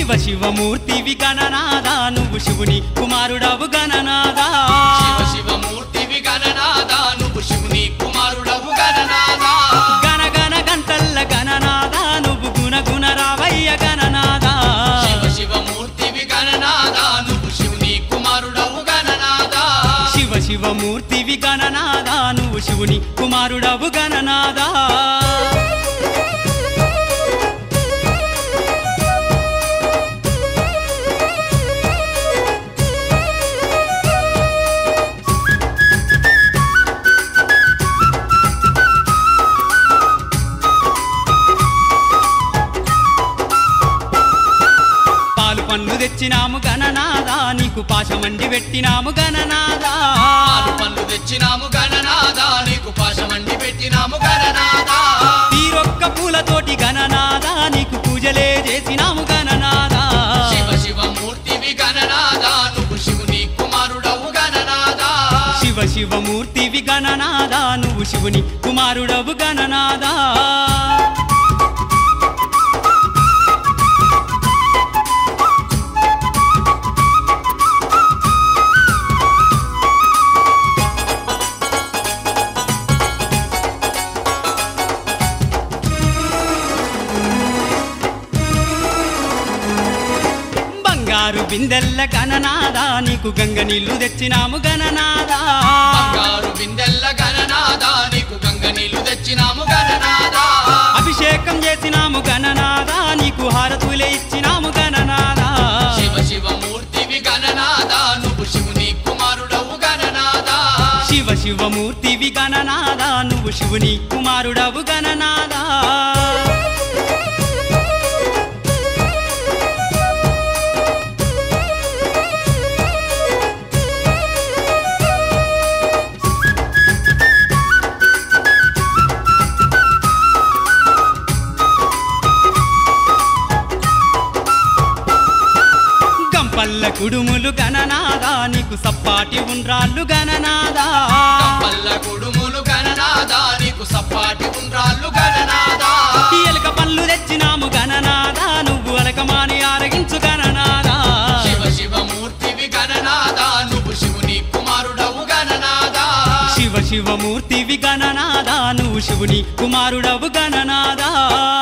శివ శివమూర్తివి గణనాదా నువ్వు శివుని కుమారుడవు గణనాదా శివ శివమూర్తివి గణనాద నువ్వు శివుని కుమారుడవు గణనాదా గణ గణ గంటల్ల గణనాదా నువ్వు గుణ గుణ రావయ్య గణనాదా శివ శివమూర్తివి గణనాద నువ్వు శివుని కుమారుడవు గణనాదా శివ శివమూర్తివి గణనాదా నువ్వు శివుని కుమారుడవు గణనాదా పాలు పండ్లు తెచ్చినాము గణనాదా నీకు పాశమండి పెట్టినాము గణనాదా పాలు పళ్ళు తెచ్చినాము గణనాదా నీకు పాశమండి పెట్టినాము గణనాదా తీరొక్క పూలతోటి గణనాదా నీకు పూజలే చేసినాము గణనాదా శివ శివమూర్తివి గణనాదా నువ్వు శివుని కుమారుడవు గణనాదా శివ శివమూర్తివి గణనాదా నువ్వు శివుని కుమారుడవు గణనాదా బంగారు బిందెల్ల గణనాదా నీకు గంగ నీళ్లు తెచ్చినాము గణనాదా బంగారు బిందెల్ల గణనాదా నీకు గంగ నీళ్లు తెచ్చినాము గణనాదా అభిషేకం చేసినాము గణనాదా నీకు హారతులే ఇచ్చినాము గణనాదా శివ శివమూర్తివి గణనాదా నువ్వు శివుని కుమారుడవు గణనాదా శివ శివమూర్తివి గణనాదా నువ్వు శివుని కుమారుడవు గణనాదా గంపల్ల కుడుములు గణనాదా నీకు సప్పాటి ఉండ్రాళ్ళు గణనాదా పల్ల కుడుములు గణనాదా నీకు సప్పాటి ఉండ్రాళ్ళు గణనాదా ఎలక పళ్ళు తెచ్చినాము గణనాదా నువ్వు అలకమాని ఆరగించు గణనాదా శివ శివమూర్తివి గణనాదా నువ్వు శివుని కుమారుడవు గణనాదా శివ శివమూర్తివి గణనాదా నువ్వు శివుని కుమారుడవు గణనాదా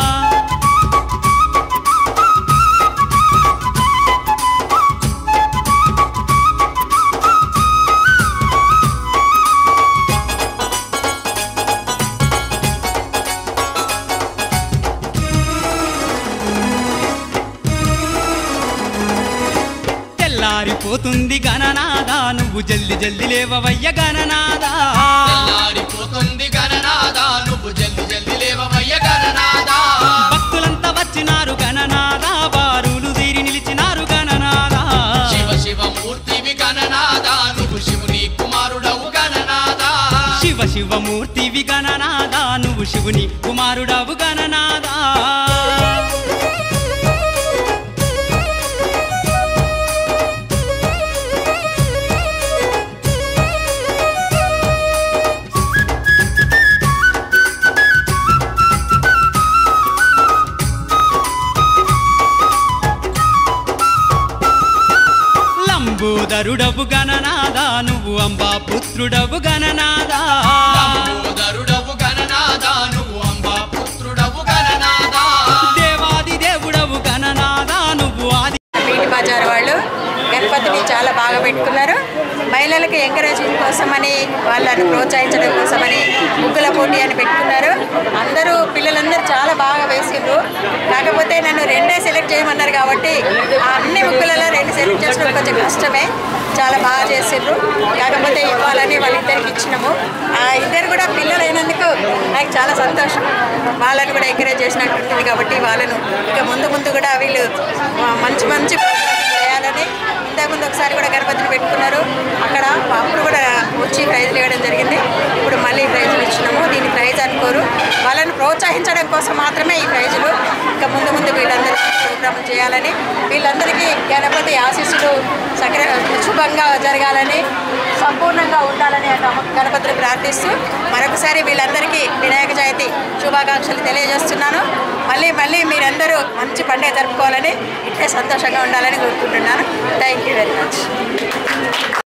తెల్లారిపోతుంది గణనాదా నువ్వు జల్ది జల్ది లేవవయ్య గణనాదా తెల్లారిపోతుంది గణనాదా నువ్వు జల్ది జల్ది లేవవయ్య గణనాదా భక్తులంతా వచ్చినారు గణనాదా బారులు తీరి నిలిచినారు గణనాదా శివ శివమూర్తివి గణనాదా నువ్వు శివుని కుమారుడవు గణనాదా శివ శివమూర్తివి గణనాదా నువ్వు శివుని కుమారుడవు గణనాదా లంబోదరుడవు గణనాదా నువ్వు అంబా పుత్రుడవు గణనాదా లంబోదరుడవు గణనాదా నువ్వు అంబా పుత్రుడవు గణనాదా దేవాది దేవుడవు గణనాదా నువ్వు ఆది బీటి బజార్ వాళ్ళు గణపతిని చాలా బాగా పెట్టుకున్నారు మహిళలకు ఎంకరేజింగ్ కోసమని వాళ్ళని ప్రోత్సహించడం కోసమని ముగ్గుల పోటీ అని పెట్టుకున్నారు అందరూ పిల్లలందరూ చాలా బాగా వేసిండ్రు కాకపోతే నన్ను రెండే సెలెక్ట్ చేయమన్నారు కాబట్టి ఆ అన్ని ముగ్గులలో రెండు సెలెక్ట్ చేసుకోవడం కొంచెం కష్టమే చాలా బాగా చేసిండ్రు కాకపోతే ఇవ్వాలని వాళ్ళిద్దరికి ఇచ్చినాము ఆ ఇద్దరు కూడా పిల్లలు అయినందుకు నాకు చాలా సంతోషం వాళ్ళని కూడా ఎంకరేజ్ చేసినట్టు ఉంటుంది కాబట్టి వాళ్ళను ఇక ముందు ముందు కూడా వీళ్ళు ఆ, మంచి మంచి చేయాలని ఇంతకుముందు ఒకసారి కూడా గణపతిని పెట్టుకున్నారు అక్కడ అప్పుడు కూడా వచ్చి ప్రైజ్లు ఇవ్వడం జరిగింది ఇప్పుడు మళ్ళీ ప్రైజులు ఇచ్చినాము దీని ప్రైజ్ అనుకోరు వాళ్ళని ప్రోత్సహించడం కోసం మాత్రమే ఈ ప్రైజులు ఇంకా ముందు ముందు వీళ్ళందరూ ప్రోగ్రామ్ కార్యక్రమం చేయాలని వీళ్ళందరికీ గణపతి ఆశీస్సులు సక్ర శుభంగా జరగాలని సంపూర్ణంగా ఉండాలని ఆ గమ- గణపతిని ప్రార్థిస్తూ మరొకసారి వీళ్ళందరికీ వినాయక చవితి శుభాకాంక్షలు తెలియజేస్తున్నాను మళ్ళీ మళ్ళీ మీరందరూ మంచి పండుగ జరుపుకోవాలని ఇట్లే సంతోషంగా ఉండాలని కోరుకుంటున్నాను థ్యాంక్ యూ వెరీ మచ్